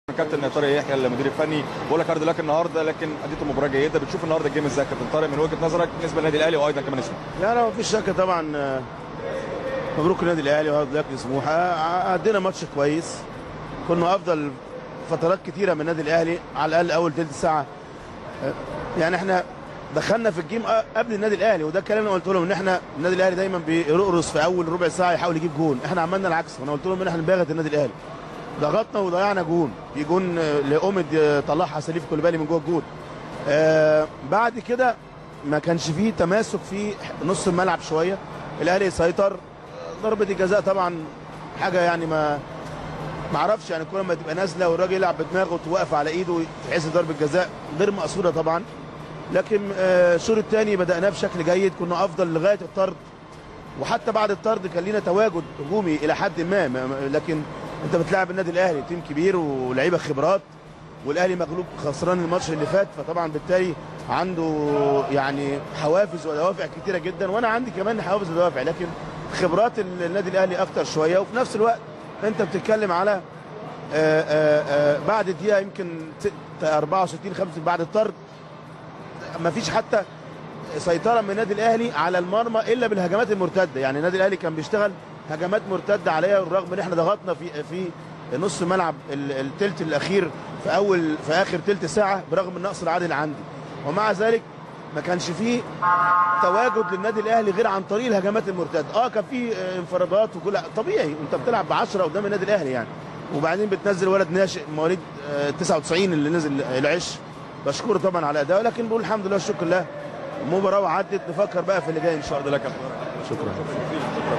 كابتن طارق يحيى المدير الفني بقول لك عرض لك النهارده لكن اديته مباراه جيده بتشوف النهارده الجيم ازاي يا كابتن طارق من وجهه نظرك بالنسبه للنادي الاهلي وايضا كمان اسمه لا لا مفيش شك طبعا آه، مبروك النادي الاهلي وهارد لك لسموحه ع- عدينا ماتش كويس كنا افضل فترات كتيره من النادي الاهلي على الاقل اول ثلث ساعه آه، يعني احنا دخلنا في الجيم أ- قبل النادي الاهلي وده الكلام اللي قلت لهم ان احنا النادي الاهلي دايما بيرقرص في اول ربع ساعه يحاول يجيب جون احنا عملنا العكس وانا قلت لهم ان احنا نباغت النادي الاهلي ضغطنا وضيعنا جون في جون آه، لاومد آه، طلعها سليف كوليبالي من جوه الجون آه بعد كده ما كانش فيه تماسك في نص الملعب شويه الاهلي سيطر ضربه الجزاء طبعا حاجه يعني ما ما اعرفش يعني الكوره لما تبقى نازله والراجل يلعب بدماغه وتوقف على ايده تحس ضربه جزاء غير مقصوده طبعا لكن آه، الشوط الثاني بداناه بشكل جيد كنا افضل لغايه الطرد وحتى بعد الطرد كان لينا تواجد هجومي الى حد ما ما- ما- لكن انت بتلاعب النادي الاهلي تيم كبير ولعيبه خبرات والاهلي مغلوب خسران الماتش اللي فات فطبعا بالتالي عنده يعني حوافز ودوافع كتيره جدا وانا عندي كمان حوافز ودوافع لكن خبرات النادي الاهلي اكتر شويه وفي نفس الوقت انت بتتكلم على آه، آه، آه، بعد دقيقه يمكن ست- 64 5 بعد الطرد ما فيش حتى سيطره من النادي الاهلي على المرمى الا بالهجمات المرتده يعني النادي الاهلي كان بيشتغل هجمات مرتده عليها بالرغم ان احنا ضغطنا في في نص ملعب ال- التلت الاخير في اول في اخر تلت ساعه برغم النقص العادل عندي ومع ذلك ما كانش فيه تواجد للنادي الاهلي غير عن طريق الهجمات المرتده اه كان في آه، انفرادات وكل طبيعي انت بتلعب ب 10 قدام النادي الاهلي يعني وبعدين بتنزل ولد ناشئ مواليد آه، 99 اللي نزل العش بشكره طبعا على اداؤه لكن بقول الحمد لله والشكر لله المباراه وعدت نفكر بقى في اللي جاي ان شاء الله عرض لك يا كابتن طارق شكرا